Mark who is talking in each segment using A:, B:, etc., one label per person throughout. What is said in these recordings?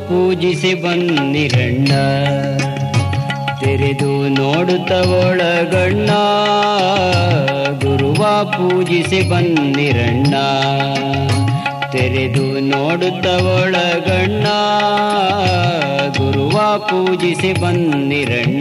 A: ಪೂಜಿಸಿ ಬನ್ನಿರಣ್ಣ ತೆರೆದು ನೋಡುತ್ತ ಒಳಗಣ್ಣ ಗುರುವ ಪೂಜಿಸಿ ಬನ್ನಿರಣ್ಣ ತೆರೆದು ನೋಡುತ್ತ ಒಳಗಣ್ಣ ಗುರುವ ಪೂಜಿಸಿ ಬನ್ನಿರಣ್ಣ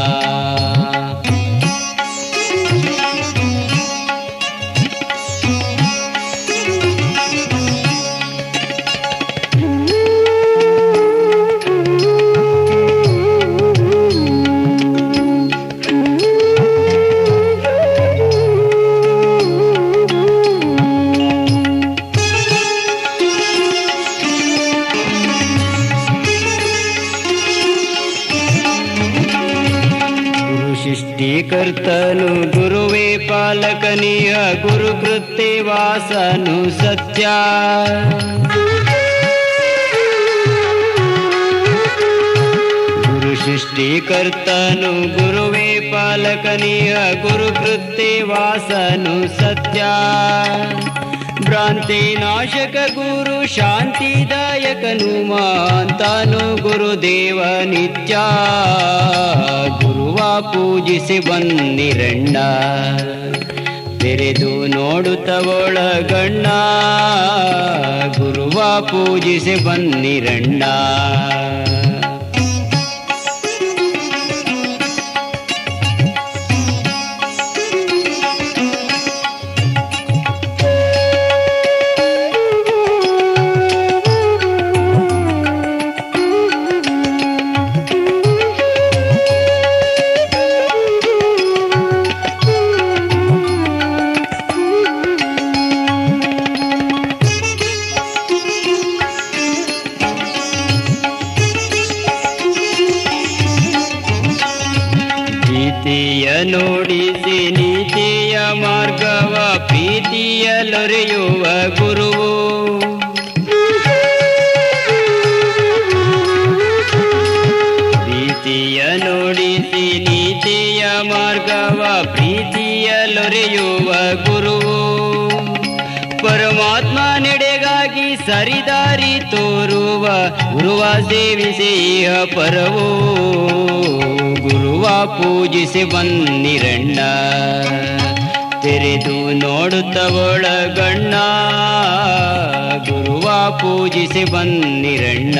A: ಗುರು ಸೃಷ್ಟಿಕರ್ತನು ಗುರುವೇ ಪಾಲಕನೀಯ ಗುರು ಕೃತ್ಯ ವಾಸನು ಸತ್ಯ ಗುರು ಸೃಷ್ಟಿಕರ್ತನು ಗುರುವೇ ಪಾಲಕನೀಯ ಗುರು ಕೃತ್ಯ ವಾಸನು ಸತ್ಯ ಭ್ರಾಂತಿ ನಾಶಕ ಗುರು ಶಾಂತಿದಾಯಕನು ಮಾಂತಾನು ಗುರುದೇವ ನಿತ್ಯ ಗುರುವ ಪೂಜಿಸಿ ಬನ್ನಿರಣ್ಣ ತೆರೆದು ನೋಡುತ್ತ ಒಳಗಣ್ಣ ಗುರುವ ಪೂಜಿಸಿ ಬನ್ನಿರಣ್ಣ ಪ್ರೀತಿಯ ನೋಡಿಸಿ ನೀತಿಯ ಮಾರ್ಗವ ಪ್ರೀತಿಯ ಲೊರೆಯುವ ಗುರುವು ಪ್ರೀತಿಯ ನೋಡಿಸಿ ನೀತಿಯ ಮಾರ್ಗವ ಪ್ರೀತಿಯ ಲೊರೆಯುವ ಗುರುವು ಪರಮಾತ್ಮ ನೆಡೆಗಾಗಿ ಸರಿದಾರಿ ತೋರುವ ಗುರುವ ಸೇವಿಸಿಯ ಪರವೋ ಗುರುವ ಪೂಜಿಸಿ ಬನ್ನಿರಣ್ಣ ತೆರೆದು ನೋಡುತ್ತ ಒಳಗಣ್ಣ ಗುರುವ ಪೂಜಿಸಿ ಬನ್ನಿರಣ್ಣ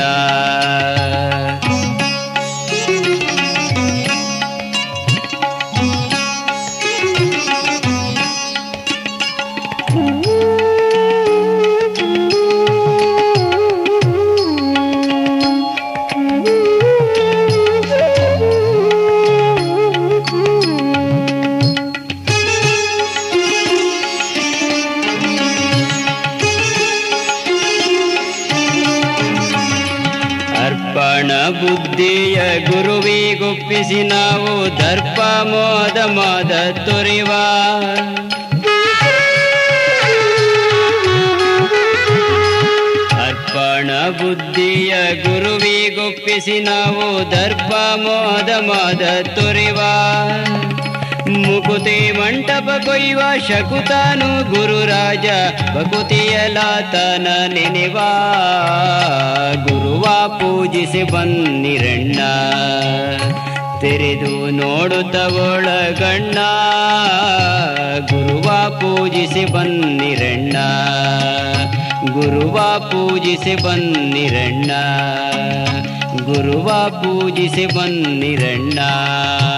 A: ಅರ್ಪಣ ಬುದ್ಧಿಯ ಗುರುವಿಗೊಪ್ಪಿಸಿ ನಾವು ದರ್ಪ ಮೋದ ಮಾದ ತೊರೆವ ಅರ್ಪಣ ಬುದ್ಧಿಯ ಗುರುವಿಗೊಪ್ಪಿಸಿ ನಾವು ದರ್ಪ ಮೋದ ಮಾದ ತೊರೆವ ಮುಕುತಿ ಮಂಟಪ ಕೊಯ್ಯುವ ಶಕುತಾನು ಗುರುರಾಜ ಬಕುತಿಯಲಾತನ ನೆನೆವ ಗುರುವ ಪೂಜಿಸಿ ಬನ್ನಿರಣ್ಣ ತೆರೆದು ನೋಡುತ್ತ ಒಳಗಣ್ಣ ಗುರುವ ಪೂಜಿಸಿ ಬನ್ನಿರಣ್ಣ ಗುರುವ ಪೂಜಿಸಿ ಬನ್ನಿರಣ್ಣ ಗುರುವ ಪೂಜಿಸಿ ಬನ್ನಿರಣ್ಣ